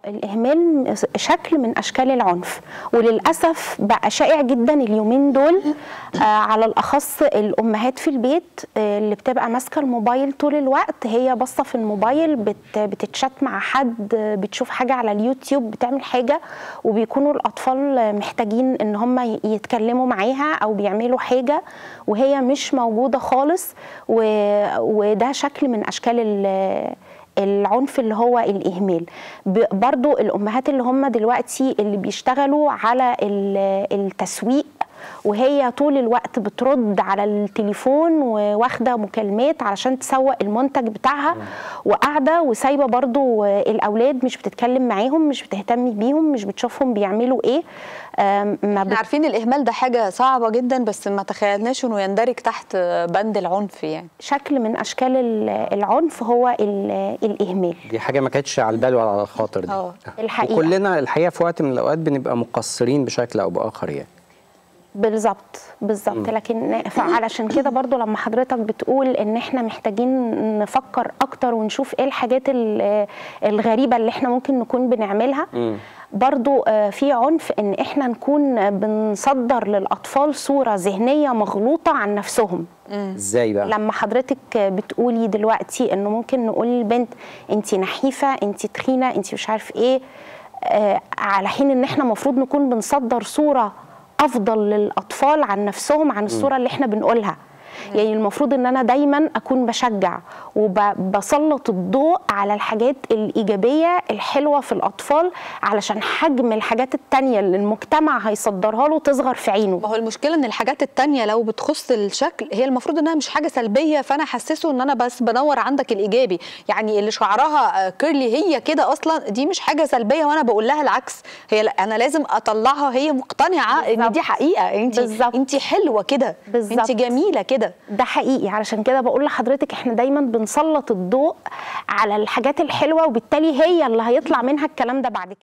الإهمال شكل من أشكال العنف وللأسف بقى شائع جدا اليومين دول آه على الأخص الأمهات في البيت آه اللي بتبقى ماسكة الموبايل طول الوقت هي باصة في الموبايل بت بتتشات مع حد آه، بتشوف حاجة على اليوتيوب بتعمل حاجة وبيكونوا الأطفال آه، محتاجين إن هم ي- يتكلموا معاها أو بيعملوا حاجة وهي مش موجودة خالص و... وده شكل من أشكال ال... العنف اللي هو الإهمال ب- برضو الأمهات اللي هم دلوقتي اللي بيشتغلوا على ال- التسويق وهي طول الوقت بترد على التليفون وواخده مكالمات علشان تسوق المنتج بتاعها وقاعده وسايبه برضو الأولاد مش بتتكلم معاهم مش بتهتم بيهم مش بتشوفهم بيعملوا إيه آم، ما احنا بت... عارفين الاهمال ده حاجه صعبه جدا بس ما تخيلناش انه يندرج تحت بند العنف يعني شكل من أشكال ال- العنف هو ال- الإهمال دي حاجه ما كانتش على البال ولا على الخاطر دي اه الحقيقة. وكلنا الحقيقه في وقت من الاوقات بنبقى مقصرين بشكل او باخر يعني بالظبط بالظبط لكن فعلشان كده برضو لما حضرتك بتقول ان احنا محتاجين نفكر اكتر ونشوف ايه الحاجات ال- الغريبه اللي احنا ممكن نكون بنعملها برضو آه، في عنف ان احنا نكون بنصدر للاطفال صوره ذهنيه مغلوطه عن نفسهم ازاي بقى لما حضرتك بتقولي دلوقتي انه ممكن نقول للبنت انت نحيفه انت تخينه انت مش عارف ايه آه على حين ان احنا المفروض نكون بنصدر صوره افضل للاطفال عن نفسهم عن الصوره اللي احنا بنقولها يعني المفروض ان انا دايما اكون بشجع وبسلط الضوء على الحاجات الايجابيه الحلوه في الاطفال علشان حجم الحاجات التانية اللي المجتمع هيصدرها له تصغر في عينه ما هو المشكله ان الحاجات التانية لو بتخص الشكل هي المفروض انها مش حاجه سلبيه فانا حسسه ان انا بس بنور عندك الايجابي يعني اللي شعرها آه، كيرلي هي كده اصلا دي مش حاجه سلبيه وانا بقول لها العكس هي لا انا لازم اطلعها هي مقتنعه ان بالظبط. دي حقيقه انت بالظبط. انت حلوه كده بالظبط. انت جميله كده ده حقيقي علشان كده بقول لحضرتك احنا دايما بنسلط الضوء على الحاجات الحلوه وبالتالي هي اللي هيطلع منها الكلام ده بعد كده